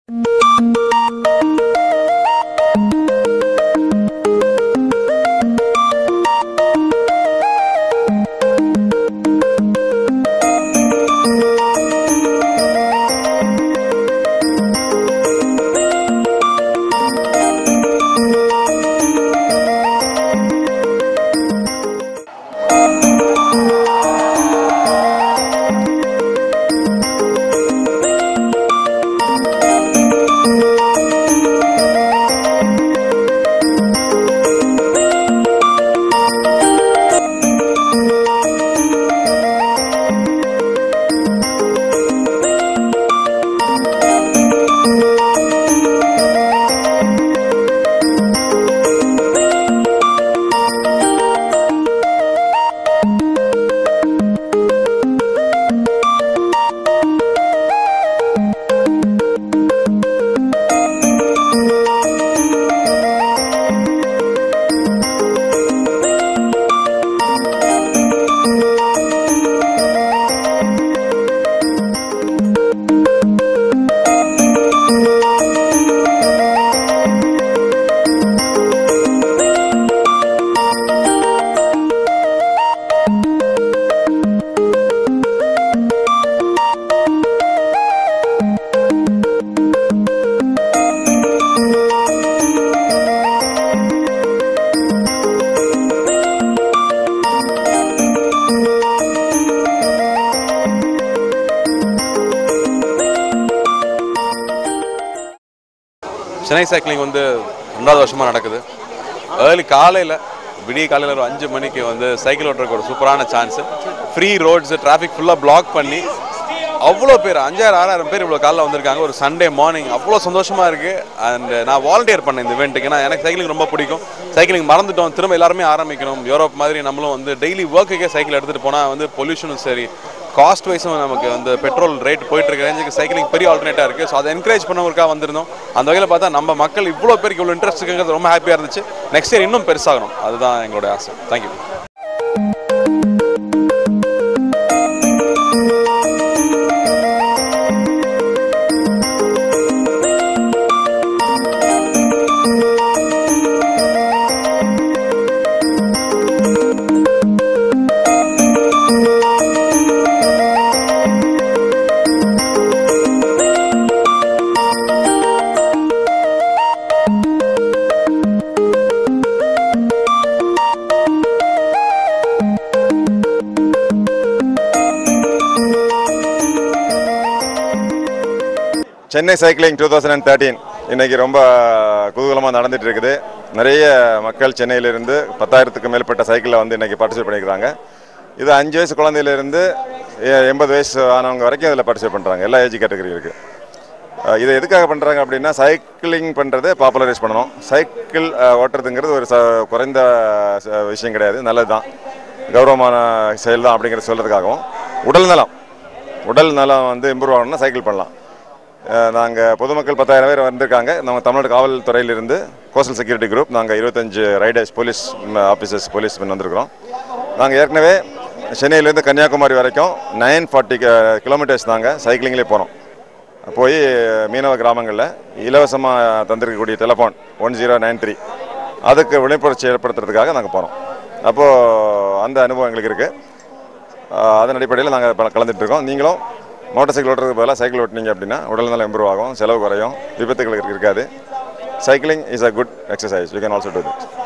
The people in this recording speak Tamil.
சென்னை சைக்கிளிங் வந்து ரெண்டாவது வருஷமாக நடக்குது ஏர்லி காலையில் விடிய காலையில் ஒரு அஞ்சு மணிக்கு வந்து சைக்கிள் ஓட்டுறதுக்கு ஒரு சூப்பரான சான்ஸு ஃப்ரீ ரோட்ஸ் டிராஃபிக் ஃபுல்லாக பிளாக் பண்ணி அவ்வளோ பேர் அஞ்சாயிரம் ஆறாயிரம் பேர் இவ்வளோ காலைல வந்திருக்காங்க ஒரு சண்டே மார்னிங் அவ்வளோ சந்தோஷமாக இருக்குது அண்ட் நான் வாலண்டியர் பண்ணேன் இந்த இவெண்ட்டுக்கு ஏன்னா எனக்கு சைக்கிளிங் ரொம்ப பிடிக்கும் சைக்கிளிங் மறந்துட்டோம் திரும்ப எல்லாருமே ஆரம்பிக்கணும் யூரோப் மாதிரி நம்மளும் வந்து டெய்லி ஒர்க்குக்கே சைக்கிள் எடுத்துகிட்டு போனால் வந்து பொல்யூஷனும் சரி காஸ்ட் வைஸும் நமக்கு வந்து பெட்ரோல் ரேட் போயிட்டு இருக்க ரேஞ்சுக்கு சைக்கிளிங் பெரிய ஆல்டர்னேட்டாக இருக்குது ஸோ அதை என்கரேஜ் பண்ணவருக்காக வந்திருந்தோம் அந்த வகையில் பார்த்தா நம்ம மக்கள் இவ்வளோ பேருக்கு இவ்வளோ இன்ட்ரெஸ்ட் இருக்குங்கிறது ரொம்ப ஹாப்பியாக இருந்துச்சு நெக்ஸ்ட் இயர் இன்னும் பெருசாகணும் அதுதான் எங்களோட ஆசை thank you Chennai cycling two thousand and thirteen இன்னைக்கு ரொம்ப குதூகலமாக நடந்துட்டு இருக்குது நிறைய மக்கள் சென்னையிலிருந்து பத்தாயிரத்துக்கு மேற்பட்ட சைக்கிளில் வந்து இன்னைக்கு பார்ட்டிசிபேட் பண்ணிக்கிறாங்க இது அஞ்சு வயசு குழந்தையிலிருந்து எ- எண்பது வயசு ஆனவங்க வரைக்கும் இதில் பார்ட்டிசிபேட் பண்ணுறாங்க எல்லா ஏஜ் கேட்டகரி இருக்குது அஹ் இதை எதுக்காக பண்ணுறாங்க அப்படின்னா சைக்கிளிங் பண்ணுறது பாப்புலரைஸ் பண்ணணும் சைக்கிள் அஹ், ஓட்டுறதுங்கிறது ஒரு ச குறைந்த ச- விஷயம் கிடையாது நல்லது தான் கௌரவமான செயல் தான் அப்படிங்கிறத சொல்கிறதுக்காகவும் உடல் நலம் உடல் நலம் வந்து இம்ப்ரூவ் ஆகணும்னா சைக்கிள் பண்ணலாம் நாங்கள் பொதுமக்கள் பத்தாயிரம் பேர் வந்திருக்காங்க நம்ம தமிழ்நாடு காவல்துறையிலிருந்து கோஸ்டல் செக்யூரிட்டி குரூப் நாங்கள் இருபத்தஞ்சு ரைடர்ஸ் போலீஸ் ஆஃபீஸர்ஸ் போலீஸ் வந்திருக்கிறோம் நாங்கள் ஏற்கனவே சென்னையிலேருந்து கன்னியாகுமரி வரைக்கும் நைன் ஃபார்ட்டி கிலோமீட்டர்ஸ் நாங்கள் சைக்கிளிங்லேயே போகிறோம் போய் மீனவ கிராமங்களில் இலவசமாக தந்திருக்கக்கூடிய telephone one zero nine three அதுக்கு விழிப்புணர்ச்சி ஏற்படுத்துறதுக்காக நாங்கள் போகிறோம் அப்போது அந்த அனுபவம் எங்களுக்கு இருக்குது அதன் அடிப்படையில் நாங்கள் கலந்துட்டு இருக்கோம் நீங்களும் மோட்டார் சைக்கிள் ஓட்டுறதுக்கு பதிலாக சைக்கிள் ஓட்டினீங்க அப்படின்னா உடல்நலம் இம்ப்ரூவ் ஆகும் செலவு குறையும் விபத்துகள் இருக்காது cycling is a good exercise you can also do திட்